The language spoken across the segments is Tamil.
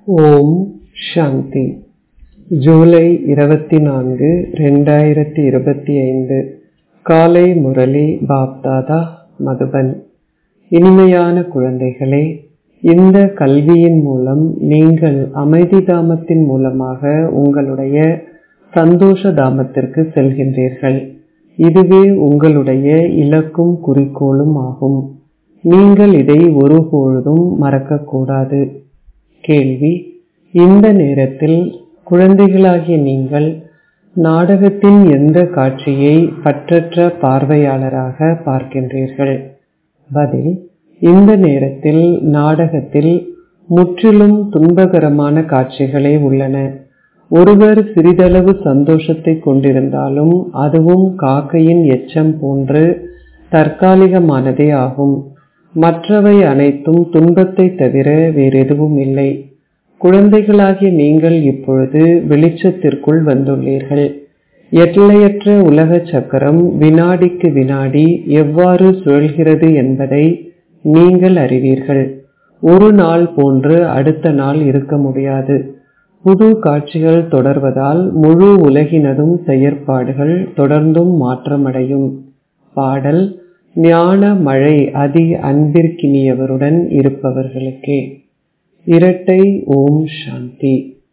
ஓம் சாந்தி ஜூலை இருபத்தி நான்கு ரெண்டாயிரத்தி இருபத்தி ஐந்து காலை முரளி பாப்தாதா மதுபன் இனிமையான குழந்தைகளே இந்த கல்வியின் மூலம் நீங்கள் அமைதி தாமத்தின் மூலமாக உங்களுடைய சந்தோஷ தாமத்திற்கு செல்கின்றீர்கள் இதுவே உங்களுடைய இலக்கும் குறிக்கோளும் ஆகும் நீங்கள் இதை ஒருபொழுதும் மறக்கக்கூடாது கேள்வி இந்த நேரத்தில் குழந்தைகளாகிய நீங்கள் நாடகத்தின் எந்த காட்சியை பற்றற்ற பார்வையாளராக பார்க்கின்றீர்கள் பதில் இந்த நேரத்தில் நாடகத்தில் முற்றிலும் துன்பகரமான காட்சிகளே உள்ளன ஒருவர் சிறிதளவு சந்தோஷத்தை கொண்டிருந்தாலும் அதுவும் காக்கையின் எச்சம் போன்று தற்காலிகமானதே ஆகும் மற்றவை அனைத்தும் துன்பத்தை தவிர வேறெதுவும் இல்லை குழந்தைகளாகிய நீங்கள் இப்பொழுது வெளிச்சத்திற்குள் வந்துள்ளீர்கள் எல்லையற்ற உலக சக்கரம் வினாடிக்கு வினாடி எவ்வாறு சுழல்கிறது என்பதை நீங்கள் அறிவீர்கள் ஒரு நாள் போன்று அடுத்த நாள் இருக்க முடியாது புது காட்சிகள் தொடர்வதால் முழு உலகினதும் செயற்பாடுகள் தொடர்ந்தும் மாற்றமடையும் பாடல் ஞான மழை அதி அன்பிற்கினியவருடன் இருப்பவர்களுக்கே இரட்டை ஓம் சாந்தி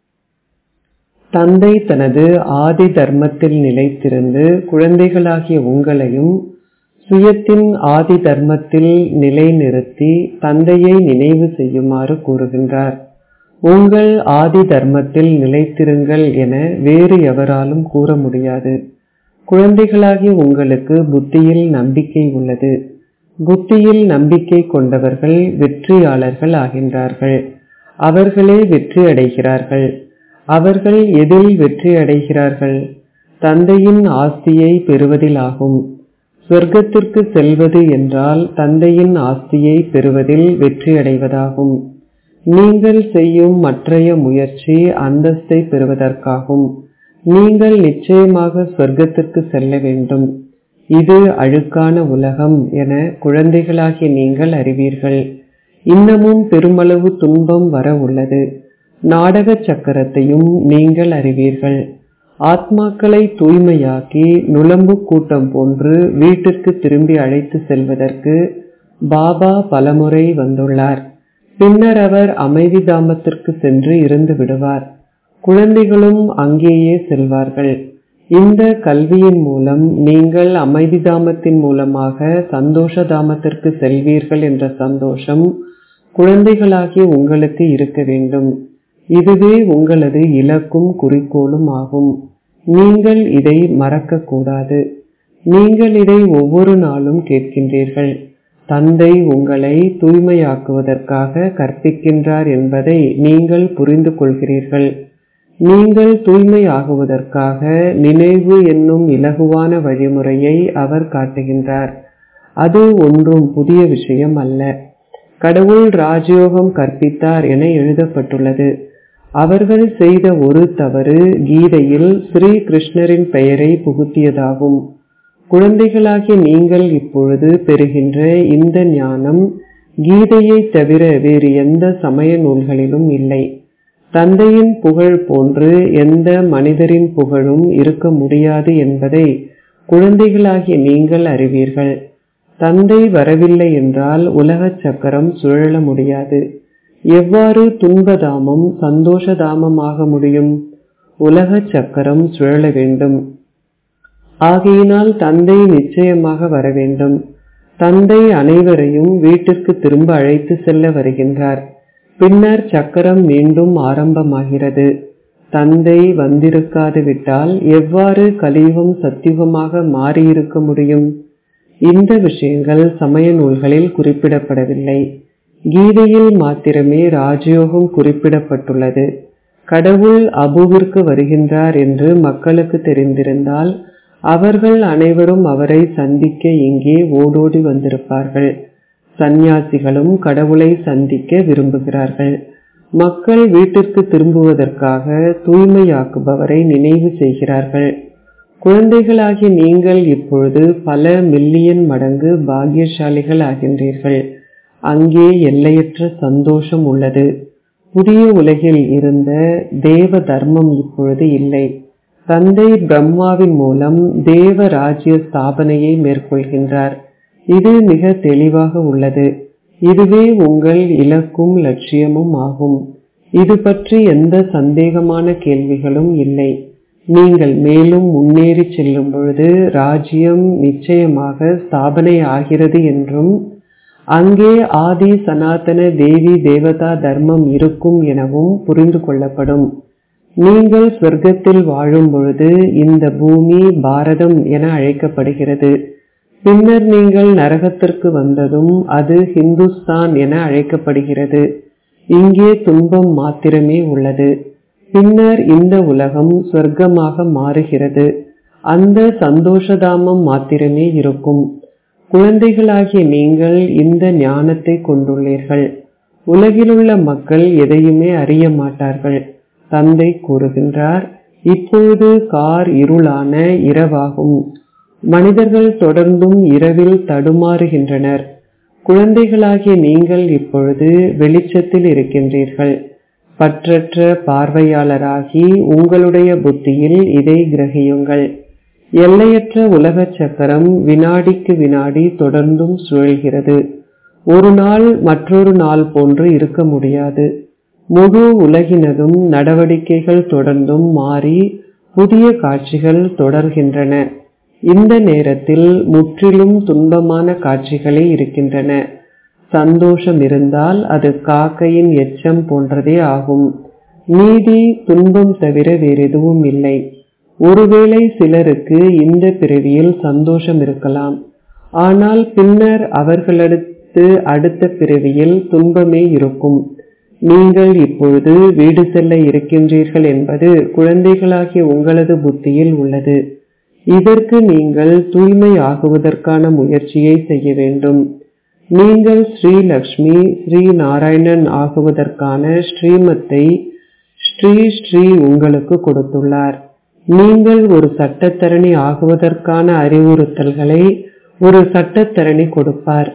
தந்தை தனது ஆதி தர்மத்தில் நிலைத்திருந்து குழந்தைகளாகிய உங்களையும் சுயத்தின் ஆதி தர்மத்தில் நிலைநிறுத்தி தந்தையை நினைவு செய்யுமாறு கூறுகின்றார் உங்கள் ஆதி தர்மத்தில் நிலைத்திருங்கள் என வேறு எவராலும் கூற முடியாது குழந்தைகளாகிய உங்களுக்கு புத்தியில் நம்பிக்கை உள்ளது புத்தியில் நம்பிக்கை கொண்டவர்கள் வெற்றியாளர்கள் ஆகின்றார்கள் அவர்களே வெற்றி அடைகிறார்கள் அவர்கள் எதில் வெற்றி அடைகிறார்கள் தந்தையின் ஆஸ்தியை பெறுவதில் ஆகும் சொர்க்கத்திற்கு செல்வது என்றால் தந்தையின் ஆஸ்தியை பெறுவதில் வெற்றி அடைவதாகும் நீங்கள் செய்யும் மற்றைய முயற்சி அந்தஸ்தை பெறுவதற்காகும் நீங்கள் நிச்சயமாக சொர்க்கத்திற்கு செல்ல வேண்டும் இது அழுக்கான உலகம் என குழந்தைகளாகிய நீங்கள் அறிவீர்கள் இன்னமும் பெருமளவு துன்பம் வர உள்ளது நாடக சக்கரத்தையும் நீங்கள் அறிவீர்கள் ஆத்மாக்களை தூய்மையாக்கி நுளம்பு கூட்டம் போன்று வீட்டிற்கு திரும்பி அழைத்து செல்வதற்கு பாபா பலமுறை வந்துள்ளார் பின்னர் அவர் அமைதி தாமத்திற்கு சென்று இருந்து விடுவார் குழந்தைகளும் அங்கேயே செல்வார்கள் இந்த கல்வியின் மூலம் நீங்கள் அமைதி தாமத்தின் மூலமாக சந்தோஷ தாமத்திற்கு செல்வீர்கள் என்ற சந்தோஷம் குழந்தைகளாகிய உங்களுக்கு இருக்க வேண்டும் இதுவே உங்களது இலக்கும் குறிக்கோளும் ஆகும் நீங்கள் இதை மறக்கக்கூடாது நீங்கள் இதை ஒவ்வொரு நாளும் கேட்கின்றீர்கள் தந்தை உங்களை தூய்மையாக்குவதற்காக கற்பிக்கின்றார் என்பதை நீங்கள் புரிந்து கொள்கிறீர்கள் நீங்கள் தூய்மையாகுவதற்காக நினைவு என்னும் இலகுவான வழிமுறையை அவர் காட்டுகின்றார் அது ஒன்றும் புதிய விஷயம் அல்ல கடவுள் ராஜயோகம் கற்பித்தார் என எழுதப்பட்டுள்ளது அவர்கள் செய்த ஒரு தவறு கீதையில் ஸ்ரீ கிருஷ்ணரின் பெயரை புகுத்தியதாகும் குழந்தைகளாகிய நீங்கள் இப்பொழுது பெறுகின்ற இந்த ஞானம் கீதையை தவிர வேறு எந்த சமய நூல்களிலும் இல்லை தந்தையின் புகழ் போன்று எந்த மனிதரின் புகழும் இருக்க முடியாது என்பதை குழந்தைகளாகிய நீங்கள் அறிவீர்கள் தந்தை வரவில்லை என்றால் உலக சக்கரம் சுழல முடியாது எவ்வாறு துன்பதாமம் சந்தோஷதாமமாக முடியும் உலக சக்கரம் சுழல வேண்டும் ஆகையினால் தந்தை நிச்சயமாக வர வேண்டும் தந்தை அனைவரையும் வீட்டிற்கு திரும்ப அழைத்து செல்ல வருகின்றார் பின்னர் சக்கரம் மீண்டும் ஆரம்பமாகிறது தந்தை வந்திருக்காது விட்டால் எவ்வாறு கலியுகம் சத்தியுகமாக மாறியிருக்க முடியும் இந்த விஷயங்கள் சமய நூல்களில் குறிப்பிடப்படவில்லை கீதையில் மாத்திரமே ராஜயோகம் குறிப்பிடப்பட்டுள்ளது கடவுள் அபுவிற்கு வருகின்றார் என்று மக்களுக்கு தெரிந்திருந்தால் அவர்கள் அனைவரும் அவரை சந்திக்க இங்கே ஓடோடி வந்திருப்பார்கள் சந்நியாசிகளும் கடவுளை சந்திக்க விரும்புகிறார்கள் மக்கள் வீட்டிற்கு திரும்புவதற்காக தூய்மையாக்குபவரை நினைவு செய்கிறார்கள் குழந்தைகளாகிய நீங்கள் இப்பொழுது பல மில்லியன் மடங்கு பாக்கியசாலிகள் ஆகின்றீர்கள் அங்கே எல்லையற்ற சந்தோஷம் உள்ளது புதிய உலகில் இருந்த தேவ தர்மம் இப்பொழுது இல்லை தந்தை பிரம்மாவின் மூலம் தேவ ராஜ்ய ஸ்தாபனையை மேற்கொள்கின்றார் இது மிக தெளிவாக உள்ளது இதுவே உங்கள் இலக்கும் லட்சியமும் ஆகும் இது பற்றி எந்த சந்தேகமான கேள்விகளும் இல்லை நீங்கள் மேலும் முன்னேறி செல்லும் பொழுது ராஜ்யம் நிச்சயமாக ஸ்தாபனை ஆகிறது என்றும் அங்கே ஆதி சனாதன தேவி தேவதா தர்மம் இருக்கும் எனவும் புரிந்து கொள்ளப்படும் நீங்கள் சொர்க்கத்தில் வாழும் பொழுது இந்த பூமி பாரதம் என அழைக்கப்படுகிறது பின்னர் நீங்கள் நரகத்திற்கு வந்ததும் அது ஹிந்துஸ்தான் என அழைக்கப்படுகிறது இங்கே துன்பம் மாத்திரமே உள்ளது பின்னர் இந்த உலகம் சொர்க்கமாக மாறுகிறது அந்த சந்தோஷதாமம் மாத்திரமே இருக்கும் குழந்தைகளாகிய நீங்கள் இந்த ஞானத்தை கொண்டுள்ளீர்கள் உலகிலுள்ள மக்கள் எதையுமே அறிய மாட்டார்கள் தந்தை கூறுகின்றார் இப்பொழுது கார் இருளான இரவாகும் மனிதர்கள் தொடர்ந்தும் இரவில் தடுமாறுகின்றனர் குழந்தைகளாகிய நீங்கள் இப்பொழுது வெளிச்சத்தில் இருக்கின்றீர்கள் பற்றற்ற பார்வையாளராகி உங்களுடைய புத்தியில் இதை கிரகியுங்கள் எல்லையற்ற உலக சக்கரம் வினாடிக்கு வினாடி தொடர்ந்தும் சுழல்கிறது ஒரு நாள் மற்றொரு நாள் போன்று இருக்க முடியாது முழு உலகினதும் நடவடிக்கைகள் தொடர்ந்தும் மாறி புதிய காட்சிகள் தொடர்கின்றன இந்த நேரத்தில் முற்றிலும் துன்பமான காட்சிகளே இருக்கின்றன சந்தோஷம் இருந்தால் அது காக்கையின் எச்சம் போன்றதே ஆகும் நீதி துன்பம் தவிர வேறெதுவும் இல்லை ஒருவேளை சிலருக்கு இந்த பிறவியில் சந்தோஷம் இருக்கலாம் ஆனால் பின்னர் அவர்களடுத்து அடுத்த பிறவியில் துன்பமே இருக்கும் நீங்கள் இப்பொழுது வீடு செல்ல இருக்கின்றீர்கள் என்பது குழந்தைகளாகிய உங்களது புத்தியில் உள்ளது இதற்கு நீங்கள் தூய்மை ஆகுவதற்கான முயற்சியை செய்ய வேண்டும் நீங்கள் ஸ்ரீ லக்ஷ்மி ஸ்ரீ நாராயணன் ஆகுவதற்கான ஸ்ரீமத்தை ஸ்ரீ ஸ்ரீ உங்களுக்கு கொடுத்துள்ளார் நீங்கள் ஒரு சட்டத்தரணி ஆகுவதற்கான அறிவுறுத்தல்களை ஒரு சட்டத்தரணி கொடுப்பார்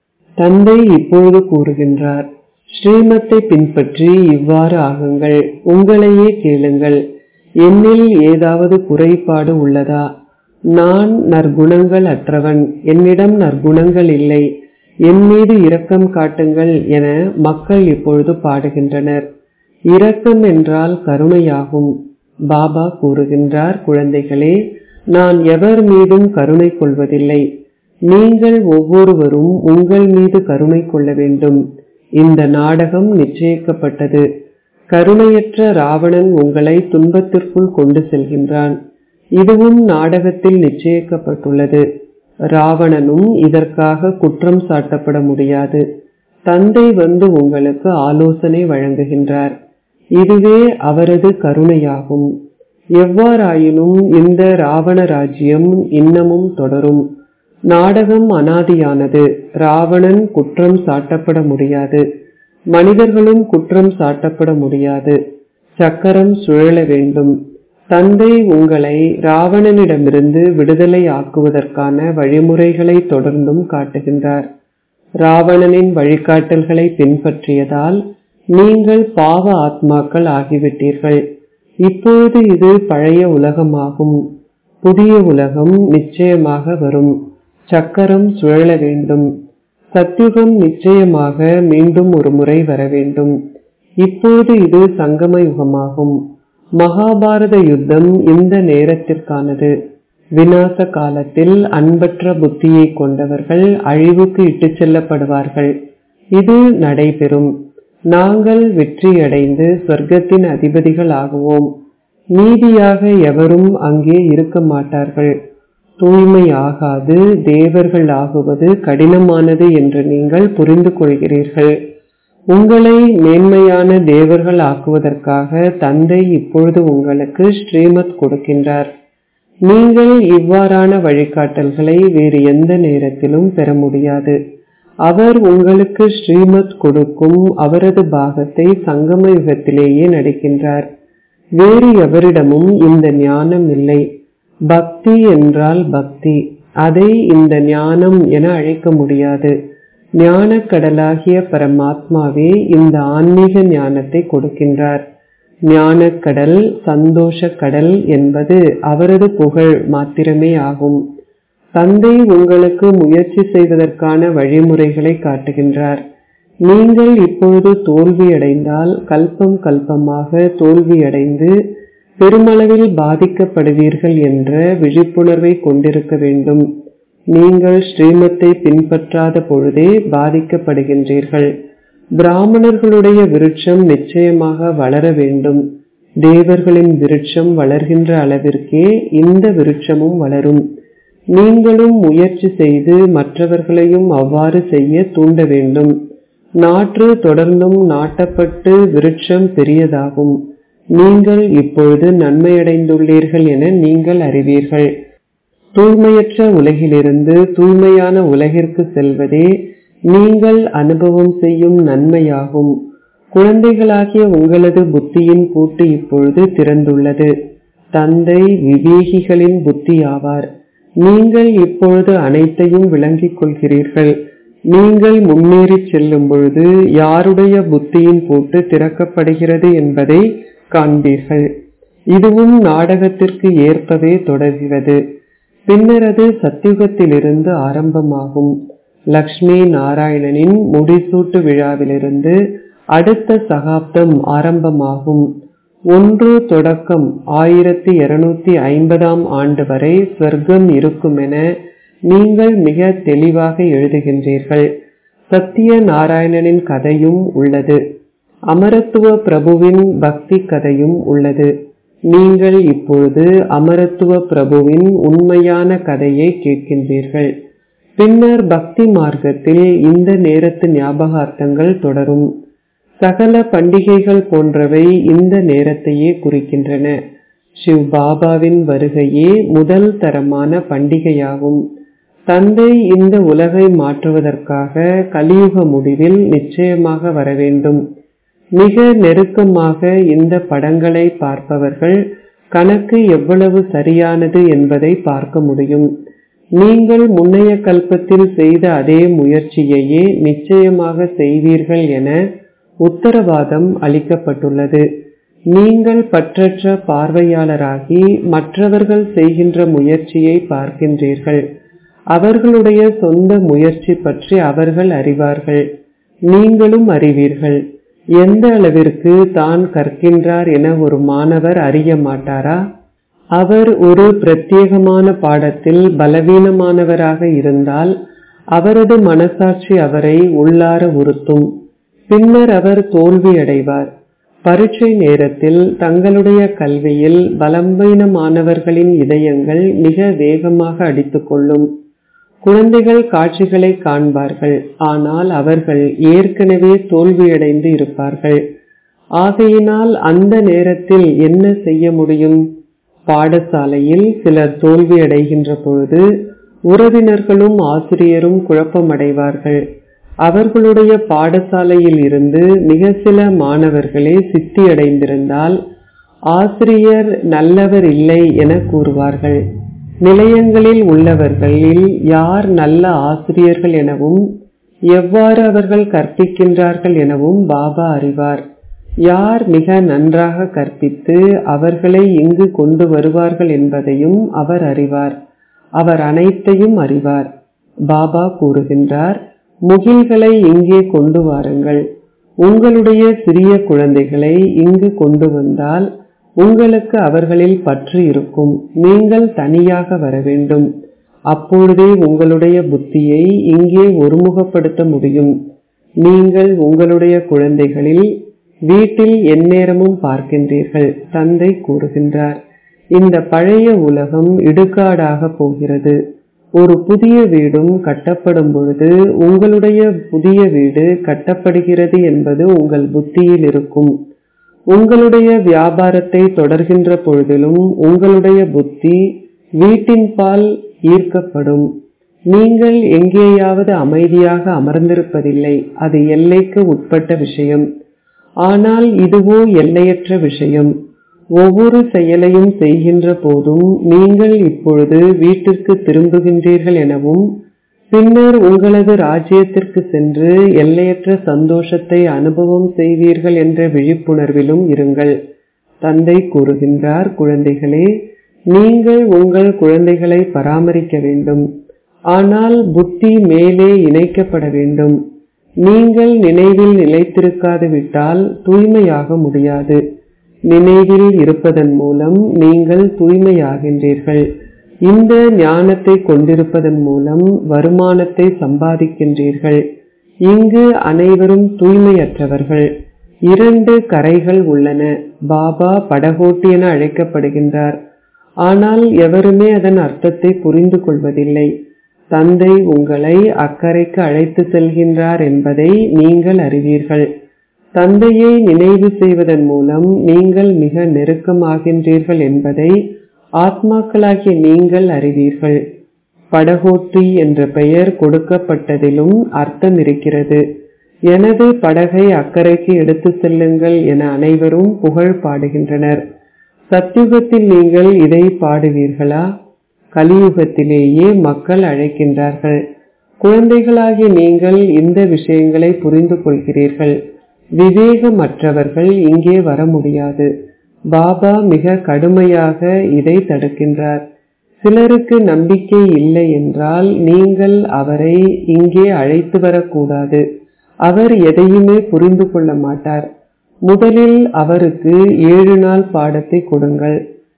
தந்தை இப்பொழுது கூறுகின்றார் ஸ்ரீமத்தை பின்பற்றி இவ்வாறு ஆகுங்கள் உங்களையே கேளுங்கள் என்னில் ஏதாவது குறைபாடு உள்ளதா நான் நற்குணங்கள் அற்றவன் என்னிடம் நற்குணங்கள் இல்லை என் மீது இரக்கம் காட்டுங்கள் என மக்கள் இப்பொழுது பாடுகின்றனர் இரக்கம் என்றால் கருணையாகும் பாபா கூறுகின்றார் குழந்தைகளே நான் எவர் மீதும் கருணை கொள்வதில்லை நீங்கள் ஒவ்வொருவரும் உங்கள் மீது கருணை கொள்ள வேண்டும் இந்த நாடகம் நிச்சயிக்கப்பட்டது கருணையற்ற ராவணன் உங்களை துன்பத்திற்குள் கொண்டு செல்கின்றான் இதுவும் நாடகத்தில் நிச்சயிக்கப்பட்டுள்ளது ராவணனும் இதற்காக குற்றம் சாட்டப்பட முடியாது தந்தை வந்து உங்களுக்கு ஆலோசனை வழங்குகின்றார் இதுவே அவரது கருணையாகும் எவ்வாறாயினும் இந்த ராவண ராஜ்யம் இன்னமும் தொடரும் நாடகம் அனாதியானது ராவணன் குற்றம் சாட்டப்பட முடியாது மனிதர்களும் குற்றம் சாட்டப்பட முடியாது சக்கரம் சுழல வேண்டும் தந்தை உங்களை ராவணனிடமிருந்து விடுதலை ஆக்குவதற்கான வழிமுறைகளை தொடர்ந்தும் காட்டுகின்றார் ராவணனின் வழிகாட்டல்களை பின்பற்றியதால் நீங்கள் பாவ ஆத்மாக்கள் ஆகிவிட்டீர்கள் இப்பொழுது இது பழைய உலகமாகும் புதிய உலகம் நிச்சயமாக வரும் சக்கரம் சுழல வேண்டும் சத்யுகம் நிச்சயமாக மீண்டும் ஒரு முறை வர வேண்டும் இப்போது இது சங்கம யுகமாகும் மகாபாரத யுத்தம் இந்த நேரத்திற்கானது விநாச காலத்தில் அன்பற்ற புத்தியை கொண்டவர்கள் அழிவுக்கு இட்டுச் செல்லப்படுவார்கள் இது நடைபெறும் நாங்கள் வெற்றியடைந்து சொர்க்கத்தின் அதிபதிகள் ஆகுவோம் நீதியாக எவரும் அங்கே இருக்க மாட்டார்கள் தூய்மை ஆகாது தேவர்கள் ஆகுவது கடினமானது என்று நீங்கள் புரிந்து கொள்கிறீர்கள் உங்களை மேன்மையான தேவர்கள் ஆக்குவதற்காக தந்தை இப்பொழுது உங்களுக்கு ஸ்ரீமத் கொடுக்கின்றார் நீங்கள் இவ்வாறான வழிகாட்டல்களை வேறு எந்த நேரத்திலும் பெற முடியாது அவர் உங்களுக்கு ஸ்ரீமத் கொடுக்கும் அவரது பாகத்தை சங்கம யுகத்திலேயே நடிக்கின்றார் வேறு எவரிடமும் இந்த ஞானம் இல்லை பக்தி என்றால் பக்தி அதை இந்த ஞானம் என அழைக்க முடியாது ஞானக்கடலாகிய பரமாத்மாவே இந்த ஆன்மீக ஞானத்தை கொடுக்கின்றார் ஞானக்கடல் சந்தோஷ கடல் என்பது அவரது புகழ் மாத்திரமே ஆகும் தந்தை உங்களுக்கு முயற்சி செய்வதற்கான வழிமுறைகளை காட்டுகின்றார் நீங்கள் இப்பொழுது தோல்வியடைந்தால் கல்பம் கல்பமாக தோல்வியடைந்து பெருமளவில் பாதிக்கப்படுவீர்கள் என்ற விழிப்புணர்வை கொண்டிருக்க வேண்டும் நீங்கள் ஸ்ரீமத்தை பின்பற்றாத பொழுதே பாதிக்கப்படுகின்றீர்கள் பிராமணர்களுடைய விருட்சம் நிச்சயமாக வளர வேண்டும் தேவர்களின் விருட்சம் வளர்கின்ற அளவிற்கே இந்த விருட்சமும் வளரும் நீங்களும் முயற்சி செய்து மற்றவர்களையும் அவ்வாறு செய்ய தூண்ட வேண்டும் நாற்று தொடர்ந்தும் நாட்டப்பட்டு விருட்சம் பெரியதாகும் நீங்கள் இப்பொழுது நன்மையடைந்துள்ளீர்கள் என நீங்கள் அறிவீர்கள் தூய்மையற்ற உலகிலிருந்து தூய்மையான உலகிற்கு செல்வதே நீங்கள் அனுபவம் செய்யும் நன்மையாகும் குழந்தைகளாகிய உங்களது புத்தியின் பூட்டு இப்பொழுது திறந்துள்ளது தந்தை விவேகிகளின் புத்தி ஆவார் நீங்கள் இப்பொழுது அனைத்தையும் விளங்கிக் கொள்கிறீர்கள் நீங்கள் முன்னேறி செல்லும் பொழுது யாருடைய புத்தியின் பூட்டு திறக்கப்படுகிறது என்பதை காண்பீர்கள் இதுவும் நாடகத்திற்கு ஏற்பவே தொடர்கிறது பின்னர் அது சத்தியுகத்திலிருந்து ஆரம்பமாகும் லக்ஷ்மி நாராயணனின் முடிசூட்டு விழாவிலிருந்து அடுத்த சகாப்தம் ஆரம்பமாகும் ஒன்று தொடக்கம் ஆயிரத்தி இருநூத்தி ஐம்பதாம் ஆண்டு வரை சொர்க்கம் இருக்கும் என நீங்கள் மிக தெளிவாக எழுதுகின்றீர்கள் சத்திய நாராயணனின் கதையும் உள்ளது அமரத்துவ பிரபுவின் பக்தி கதையும் உள்ளது நீங்கள் இப்பொழுது அமரத்துவ பிரபுவின் உண்மையான கதையை கேட்கின்றீர்கள் பின்னர் பக்தி மார்க்கத்தில் இந்த நேரத்து ஞாபகார்த்தங்கள் தொடரும் சகல பண்டிகைகள் போன்றவை இந்த நேரத்தையே குறிக்கின்றன சிவ் பாபாவின் வருகையே முதல் தரமான பண்டிகையாகும் தந்தை இந்த உலகை மாற்றுவதற்காக கலியுக முடிவில் நிச்சயமாக வர வேண்டும் மிக நெருக்கமாக இந்த படங்களை பார்ப்பவர்கள் கணக்கு எவ்வளவு சரியானது என்பதை பார்க்க முடியும் நீங்கள் முன்னைய கல்பத்தில் செய்த அதே முயற்சியையே நிச்சயமாக செய்வீர்கள் என உத்தரவாதம் அளிக்கப்பட்டுள்ளது நீங்கள் பற்றற்ற பார்வையாளராகி மற்றவர்கள் செய்கின்ற முயற்சியை பார்க்கின்றீர்கள் அவர்களுடைய சொந்த முயற்சி பற்றி அவர்கள் அறிவார்கள் நீங்களும் அறிவீர்கள் எந்த அளவிற்கு தான் கற்கின்றார் என ஒரு மாணவர் அறிய மாட்டாரா அவர் ஒரு பிரத்யேகமான பாடத்தில் பலவீனமானவராக இருந்தால் அவரது மனசாட்சி அவரை உள்ளார உறுத்தும் பின்னர் அவர் தோல்வியடைவார் பரீட்சை நேரத்தில் தங்களுடைய கல்வியில் பலவீனமானவர்களின் இதயங்கள் மிக வேகமாக அடித்துக்கொள்ளும் குழந்தைகள் காட்சிகளை காண்பார்கள் ஆனால் அவர்கள் ஏற்கனவே தோல்வியடைந்து இருப்பார்கள் ஆகையினால் அந்த நேரத்தில் என்ன செய்ய முடியும் பாடசாலையில் சிலர் தோல்வியடைகின்ற பொழுது உறவினர்களும் ஆசிரியரும் குழப்பமடைவார்கள் அவர்களுடைய பாடசாலையில் இருந்து மிக சில மாணவர்களே சித்தியடைந்திருந்தால் ஆசிரியர் நல்லவர் இல்லை என கூறுவார்கள் நிலையங்களில் உள்ளவர்களில் யார் நல்ல ஆசிரியர்கள் எனவும் எவ்வாறு அவர்கள் கற்பிக்கின்றார்கள் எனவும் பாபா அறிவார் யார் மிக நன்றாக கற்பித்து அவர்களை இங்கு கொண்டு வருவார்கள் என்பதையும் அவர் அறிவார் அவர் அனைத்தையும் அறிவார் பாபா கூறுகின்றார் முகில்களை இங்கே கொண்டு வாருங்கள் உங்களுடைய சிறிய குழந்தைகளை இங்கு கொண்டு வந்தால் உங்களுக்கு அவர்களில் பற்று இருக்கும் நீங்கள் தனியாக வர வேண்டும் அப்பொழுதே உங்களுடைய புத்தியை இங்கே ஒருமுகப்படுத்த முடியும் நீங்கள் உங்களுடைய குழந்தைகளில் வீட்டில் எந்நேரமும் பார்க்கின்றீர்கள் தந்தை கூறுகின்றார் இந்த பழைய உலகம் இடுகாடாக போகிறது ஒரு புதிய வீடும் கட்டப்படும் பொழுது உங்களுடைய புதிய வீடு கட்டப்படுகிறது என்பது உங்கள் புத்தியில் இருக்கும் உங்களுடைய வியாபாரத்தை தொடர்கின்ற பொழுதிலும் உங்களுடைய புத்தி வீட்டின் பால் ஈர்க்கப்படும் நீங்கள் எங்கேயாவது அமைதியாக அமர்ந்திருப்பதில்லை அது எல்லைக்கு உட்பட்ட விஷயம் ஆனால் இதுவோ எல்லையற்ற விஷயம் ஒவ்வொரு செயலையும் செய்கின்ற போதும் நீங்கள் இப்பொழுது வீட்டிற்கு திரும்புகின்றீர்கள் எனவும் பின்னர் உங்களது ராஜ்யத்திற்கு சென்று எல்லையற்ற சந்தோஷத்தை அனுபவம் செய்வீர்கள் என்ற விழிப்புணர்விலும் இருங்கள் தந்தை கூறுகின்றார் குழந்தைகளே நீங்கள் உங்கள் குழந்தைகளை பராமரிக்க வேண்டும் ஆனால் புத்தி மேலே இணைக்கப்பட வேண்டும் நீங்கள் நினைவில் நிலைத்திருக்காது விட்டால் தூய்மையாக முடியாது நினைவில் இருப்பதன் மூலம் நீங்கள் தூய்மையாகின்றீர்கள் இந்த ஞானத்தை கொண்டிருப்பதன் மூலம் வருமானத்தை சம்பாதிக்கின்றீர்கள் இங்கு அனைவரும் தூய்மையற்றவர்கள் இரண்டு கரைகள் உள்ளன பாபா படகோட்டி என அழைக்கப்படுகின்றார் ஆனால் எவருமே அதன் அர்த்தத்தை புரிந்து கொள்வதில்லை தந்தை உங்களை அக்கறைக்கு அழைத்து செல்கின்றார் என்பதை நீங்கள் அறிவீர்கள் தந்தையை நினைவு செய்வதன் மூலம் நீங்கள் மிக நெருக்கமாகின்றீர்கள் என்பதை ஆத்மாக்களாகிய நீங்கள் அறிவீர்கள் படகோட்டி என்ற பெயர் கொடுக்கப்பட்டதிலும் அர்த்தம் இருக்கிறது எனது படகை அக்கறைக்கு எடுத்து செல்லுங்கள் என அனைவரும் புகழ் பாடுகின்றனர் சத்யுகத்தில் நீங்கள் இதை பாடுவீர்களா கலியுகத்திலேயே மக்கள் அழைக்கின்றார்கள் குழந்தைகளாகிய நீங்கள் இந்த விஷயங்களை புரிந்து கொள்கிறீர்கள் விவேகமற்றவர்கள் இங்கே வர முடியாது பாபா மிக கடுமையாக இதை தடுக்கின்றார் சிலருக்கு நம்பிக்கை இல்லை என்றால் நீங்கள் அவரை இங்கே அழைத்து வரக்கூடாது அவர் எதையுமே புரிந்து கொள்ள மாட்டார் முதலில் அவருக்கு ஏழு நாள் பாடத்தை கொடுங்கள்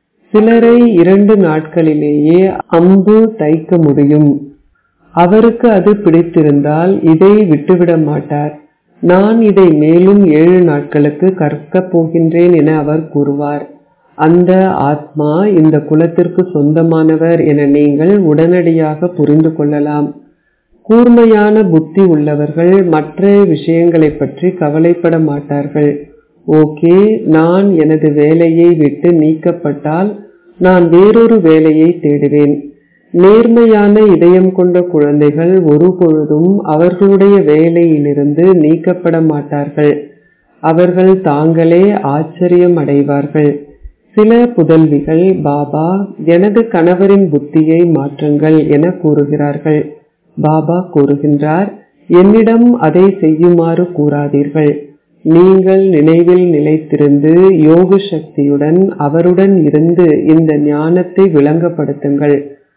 சிலரை இரண்டு நாட்களிலேயே அம்பு தைக்க முடியும் அவருக்கு அது பிடித்திருந்தால் இதை விட்டுவிட மாட்டார் நான் இதை மேலும் ஏழு நாட்களுக்கு கற்கப் போகின்றேன் என அவர் கூறுவார் அந்த ஆத்மா இந்த குலத்திற்கு சொந்தமானவர் என நீங்கள் உடனடியாக புரிந்து கொள்ளலாம் கூர்மையான புத்தி உள்ளவர்கள் மற்ற விஷயங்களை பற்றி கவலைப்பட மாட்டார்கள் ஓகே நான் எனது வேலையை விட்டு நீக்கப்பட்டால் நான் வேறொரு வேலையை தேடுவேன் நேர்மையான இதயம் கொண்ட குழந்தைகள் ஒருபொழுதும் அவர்களுடைய வேலையிலிருந்து நீக்கப்பட மாட்டார்கள் அவர்கள் தாங்களே ஆச்சரியம் அடைவார்கள் சில புதல்விகள் பாபா எனது கணவரின் புத்தியை மாற்றுங்கள் என கூறுகிறார்கள் பாபா கூறுகின்றார் என்னிடம் அதை செய்யுமாறு கூறாதீர்கள் நீங்கள் நினைவில் நிலைத்திருந்து யோக சக்தியுடன் அவருடன் இருந்து இந்த ஞானத்தை விளங்கப்படுத்துங்கள்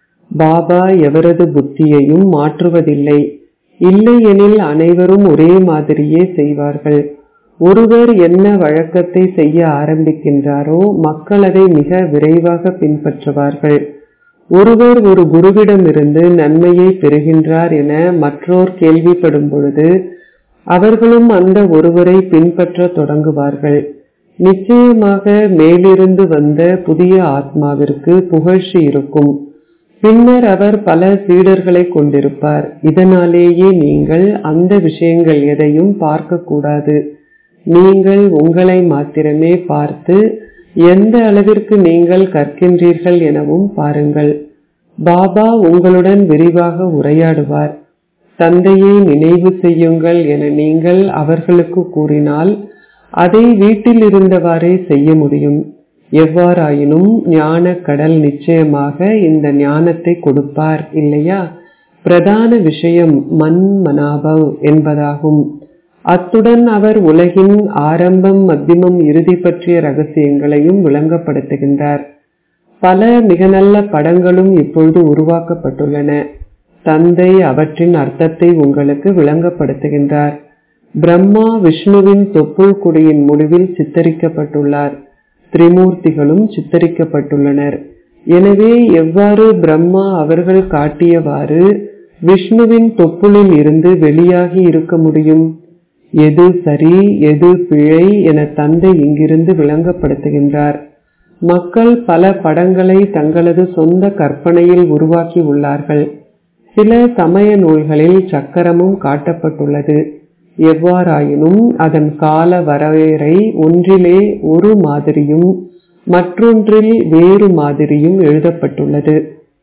பாபா எவரது புத்தியையும் மாற்றுவதில்லை இல்லையெனில் அனைவரும் ஒரே மாதிரியே செய்வார்கள் ஒருவர் என்ன வழக்கத்தை செய்ய ஆரம்பிக்கின்றாரோ மக்கள் அதை மிக விரைவாக பின்பற்றுவார்கள் ஒருவர் ஒரு குருவிடமிருந்து நன்மையை பெறுகின்றார் என மற்றோர் கேள்விப்படும் பொழுது அவர்களும் அந்த ஒருவரை பின்பற்ற தொடங்குவார்கள் நிச்சயமாக மேலிருந்து வந்த புதிய ஆத்மாவிற்கு புகழ்ச்சி இருக்கும் பின்னர் அவர் பல சீடர்களை கொண்டிருப்பார் இதனாலேயே நீங்கள் அந்த விஷயங்கள் எதையும் பார்க்கக்கூடாது நீங்கள் உங்களை மாத்திரமே பார்த்து எந்த அளவிற்கு நீங்கள் கற்கின்றீர்கள் எனவும் பாருங்கள் பாபா உங்களுடன் விரிவாக உரையாடுவார் தந்தையை நினைவு செய்யுங்கள் என நீங்கள் அவர்களுக்கு கூறினால் அதை வீட்டில் இருந்தவாறே செய்ய முடியும் எவ்வாறாயினும் ஞான கடல் நிச்சயமாக இந்த ஞானத்தை கொடுப்பார் இல்லையா பிரதான விஷயம் மன் மனாபவ் என்பதாகும் அத்துடன் அவர் உலகின் ஆரம்பம் மத்தியமம் இறுதி பற்றிய ரகசியங்களையும் விளங்கப்படுத்துகின்றார் பல மிக நல்ல படங்களும் இப்பொழுது உருவாக்கப்பட்டுள்ளன தந்தை அவற்றின் அர்த்தத்தை உங்களுக்கு விளங்கப்படுத்துகின்றார் பிரம்மா விஷ்ணுவின் தொப்புள் குடியின் முடிவில் சித்தரிக்கப்பட்டுள்ளார் திரிமூர்த்திகளும் சித்தரிக்கப்பட்டுள்ளனர் எனவே எவ்வாறு பிரம்மா அவர்கள் காட்டியவாறு விஷ்ணுவின் தொப்புளில் இருந்து வெளியாகி இருக்க முடியும் எது சரி எது பிழை என தந்தை இங்கிருந்து விளங்கப்படுத்துகின்றார் மக்கள் பல படங்களை தங்களது சொந்த கற்பனையில் உருவாக்கி உள்ளார்கள் சில சமய நூல்களில் சக்கரமும் காட்டப்பட்டுள்ளது எவ்வாறாயினும் அதன் கால வரையறை ஒன்றிலே ஒரு மாதிரியும் மற்றொன்றில் வேறு மாதிரியும் எழுதப்பட்டுள்ளது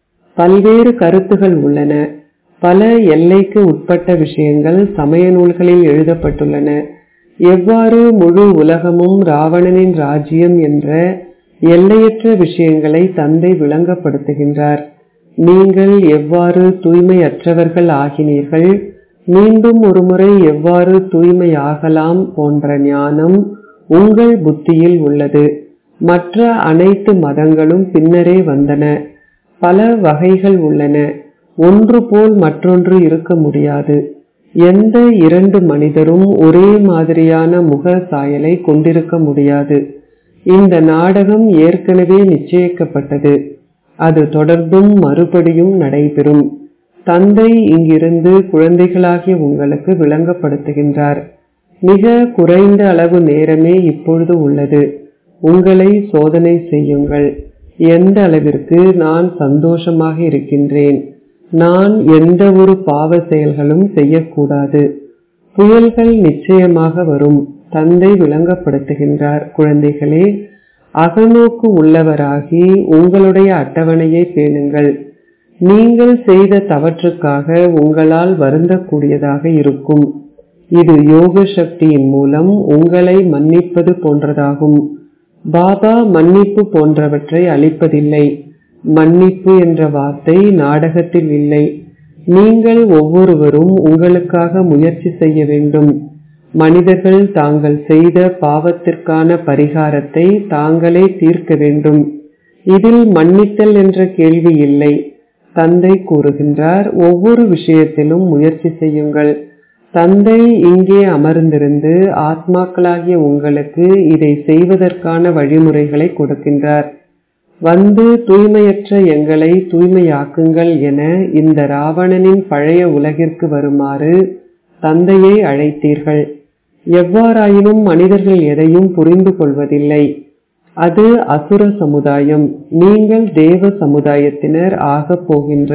பல்வேறு கருத்துகள் உள்ளன பல எல்லைக்கு உட்பட்ட விஷயங்கள் சமய நூல்களில் எழுதப்பட்டுள்ளன எவ்வாறு முழு உலகமும் ராவணனின் ராஜ்யம் என்ற எல்லையற்ற விஷயங்களை தந்தை விளங்கப்படுத்துகின்றார் நீங்கள் எவ்வாறு தூய்மையற்றவர்கள் ஆகினீர்கள் மீண்டும் ஒருமுறை எவ்வாறு தூய்மையாகலாம் போன்ற ஞானம் உங்கள் புத்தியில் உள்ளது மற்ற அனைத்து மதங்களும் பின்னரே வந்தன பல வகைகள் உள்ளன ஒன்று போல் மற்றொன்று இருக்க முடியாது எந்த இரண்டு மனிதரும் ஒரே மாதிரியான முக சாயலை கொண்டிருக்க முடியாது இந்த நாடகம் ஏற்கனவே நிச்சயிக்கப்பட்டது அது தொடர்ந்தும் மறுபடியும் நடைபெறும் தந்தை இங்கிருந்து குழந்தைகளாகிய உங்களுக்கு விளங்கப்படுத்துகின்றார் மிக குறைந்த அளவு நேரமே இப்பொழுது உள்ளது உங்களை சோதனை செய்யுங்கள் எந்த அளவிற்கு நான் சந்தோஷமாக இருக்கின்றேன் நான் எந்த ஒரு பாவ செயல்களும் செய்யக்கூடாது புயல்கள் நிச்சயமாக வரும் தந்தை விளங்கப்படுத்துகின்றார் குழந்தைகளே அகநோக்கு உள்ளவராகி உங்களுடைய அட்டவணையை பேணுங்கள் நீங்கள் செய்த தவற்றுக்காக உங்களால் வருந்தக்கூடியதாக இருக்கும் இது யோக சக்தியின் மூலம் உங்களை மன்னிப்பது போன்றதாகும் பாபா மன்னிப்பு போன்றவற்றை அளிப்பதில்லை மன்னிப்பு என்ற வார்த்தை நாடகத்தில் இல்லை நீங்கள் ஒவ்வொருவரும் உங்களுக்காக முயற்சி செய்ய வேண்டும் மனிதர்கள் தாங்கள் செய்த பாவத்திற்கான பரிகாரத்தை தாங்களே தீர்க்க வேண்டும் இதில் மன்னித்தல் என்ற கேள்வி இல்லை தந்தை கூறுகின்றார் ஒவ்வொரு விஷயத்திலும் முயற்சி செய்யுங்கள் தந்தை இங்கே அமர்ந்திருந்து ஆத்மாக்களாகிய உங்களுக்கு இதை செய்வதற்கான வழிமுறைகளை கொடுக்கின்றார் வந்து தூய்மையற்ற எங்களை தூய்மையாக்குங்கள் என இந்த ராவணனின் பழைய உலகிற்கு வருமாறு தந்தையை அழைத்தீர்கள் எவ்வாறாயினும் மனிதர்கள் எதையும் புரிந்து கொள்வதில்லை அது அசுர சமுதாயம் நீங்கள் தேவ சமுதாயத்தினர் ஆகப் போகின்ற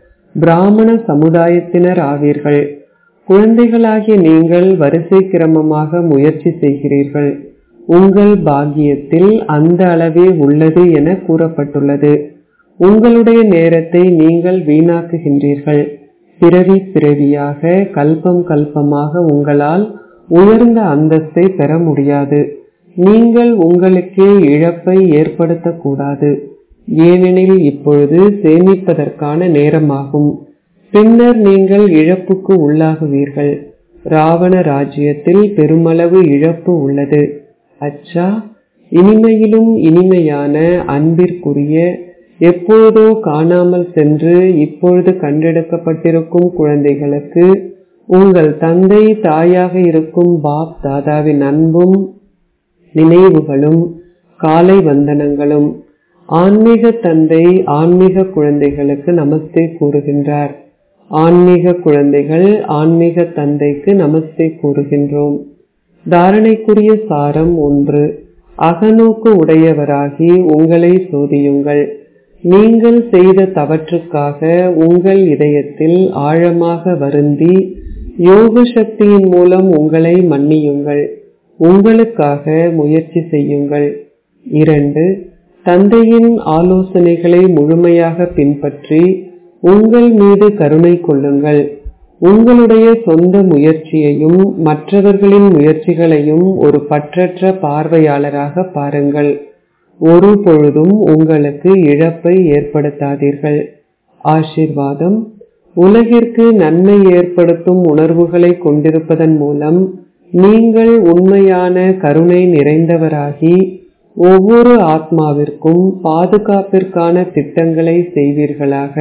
பிராமண சமுதாயத்தினர் ஆவீர்கள் குழந்தைகளாகிய நீங்கள் வரிசை கிரமமாக முயற்சி செய்கிறீர்கள் உங்கள் பாக்கியத்தில் அந்த அளவே உள்ளது என கூறப்பட்டுள்ளது உங்களுடைய நேரத்தை நீங்கள் வீணாக்குகின்றீர்கள் பிறவி பிறவியாக கல்பம் கல்பமாக உங்களால் உயர்ந்த அந்தஸ்தை பெற முடியாது நீங்கள் உங்களுக்கே இழப்பை ஏற்படுத்தக்கூடாது ஏனெனில் இப்பொழுது சேமிப்பதற்கான நேரமாகும் பின்னர் நீங்கள் இழப்புக்கு உள்ளாகுவீர்கள் ராவண ராஜ்யத்தில் பெருமளவு இழப்பு உள்ளது அச்சா இனிமையிலும் இனிமையான அன்பிற்குரிய எப்பொழுதோ காணாமல் சென்று இப்பொழுது கண்டெடுக்கப்பட்டிருக்கும் குழந்தைகளுக்கு உங்கள் தந்தை தாயாக இருக்கும் பாப் தாதாவின் அன்பும் நினைவுகளும் காலை வந்தனங்களும் ஆன்மீக தந்தை ஆன்மீக குழந்தைகளுக்கு நமஸ்தே கூறுகின்றார் ஆன்மீக குழந்தைகள் ஆன்மீக தந்தைக்கு நமஸ்தே கூறுகின்றோம் தாரணைக்குரிய சாரம் ஒன்று அகநோக்கு உடையவராகி உங்களை சோதியுங்கள் நீங்கள் செய்த தவற்றுக்காக உங்கள் இதயத்தில் ஆழமாக வருந்தி யோக சக்தியின் மூலம் உங்களை மன்னியுங்கள் உங்களுக்காக முயற்சி செய்யுங்கள் இரண்டு தந்தையின் ஆலோசனைகளை முழுமையாக பின்பற்றி உங்கள் மீது கருணை கொள்ளுங்கள் உங்களுடைய சொந்த முயற்சியையும் மற்றவர்களின் முயற்சிகளையும் ஒரு பற்றற்ற பார்வையாளராக பாருங்கள் ஒரு பொழுதும் உங்களுக்கு இழப்பை ஏற்படுத்தாதீர்கள் ஆசிர்வாதம் உலகிற்கு நன்மை ஏற்படுத்தும் உணர்வுகளை கொண்டிருப்பதன் மூலம் நீங்கள் உண்மையான கருணை நிறைந்தவராகி ஒவ்வொரு ஆத்மாவிற்கும் பாதுகாப்பிற்கான திட்டங்களை செய்வீர்களாக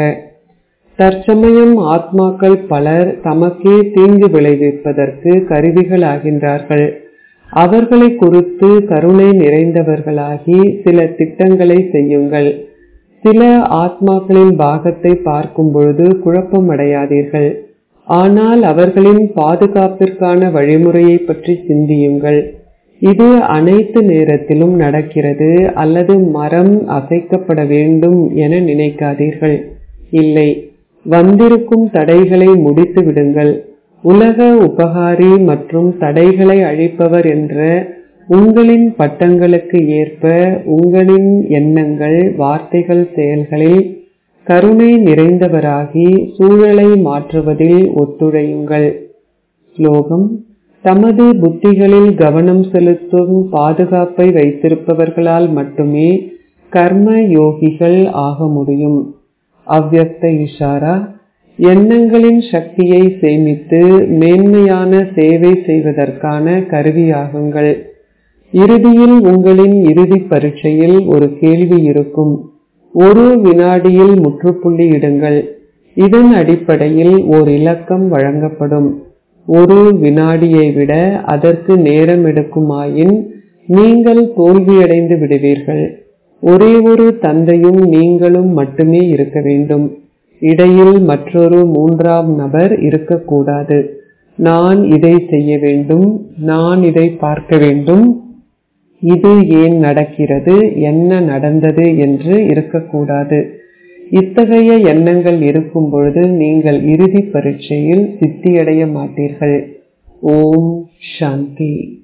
தற்சமயம் ஆத்மாக்கள் பலர் தமக்கே தீங்கு விளைவிப்பதற்கு கருவிகளாகின்றார்கள் அவர்களை குறித்து கருணை நிறைந்தவர்களாகி சில திட்டங்களை செய்யுங்கள் சில ஆத்மாக்களின் பாகத்தை பார்க்கும் பொழுது குழப்பம் அடையாதீர்கள் ஆனால் அவர்களின் பாதுகாப்பிற்கான வழிமுறையை பற்றி சிந்தியுங்கள் இது அனைத்து நேரத்திலும் நடக்கிறது அல்லது மரம் அசைக்கப்பட வேண்டும் என நினைக்காதீர்கள் இல்லை வந்திருக்கும் தடைகளை முடித்து விடுங்கள் உலக உபகாரி மற்றும் தடைகளை அழிப்பவர் என்ற உங்களின் பட்டங்களுக்கு ஏற்ப உங்களின் எண்ணங்கள் வார்த்தைகள் செயல்களில் கருணை நிறைந்தவராகி சூழலை மாற்றுவதில் ஒத்துழையுங்கள் ஸ்லோகம் தமது புத்திகளில் கவனம் செலுத்தும் பாதுகாப்பை வைத்திருப்பவர்களால் மட்டுமே கர்ம யோகிகள் ஆக முடியும் அவ்வக்த இஷாரா எண்ணங்களின் சக்தியை சேமித்து மேன்மையான சேவை செய்வதற்கான கருவியாகுங்கள் இறுதியில் உங்களின் இறுதி பரீட்சையில் ஒரு கேள்வி இருக்கும் ஒரு வினாடியில் முற்றுப்புள்ளி இடுங்கள் இதன் அடிப்படையில் ஓர் இலக்கம் வழங்கப்படும் ஒரு வினாடியை விட அதற்கு நேரம் எடுக்குமாயின் நீங்கள் தோல்வியடைந்து விடுவீர்கள் ஒரே ஒரு தந்தையும் நீங்களும் மட்டுமே இருக்க வேண்டும் இடையில் மற்றொரு மூன்றாம் நபர் இருக்கக்கூடாது நான் இதை செய்ய வேண்டும் நான் இதை பார்க்க வேண்டும் இது ஏன் நடக்கிறது என்ன நடந்தது என்று இருக்கக்கூடாது இத்தகைய எண்ணங்கள் இருக்கும் பொழுது நீங்கள் இறுதி பரீட்சையில் சித்தியடைய மாட்டீர்கள் ஓம் சாந்தி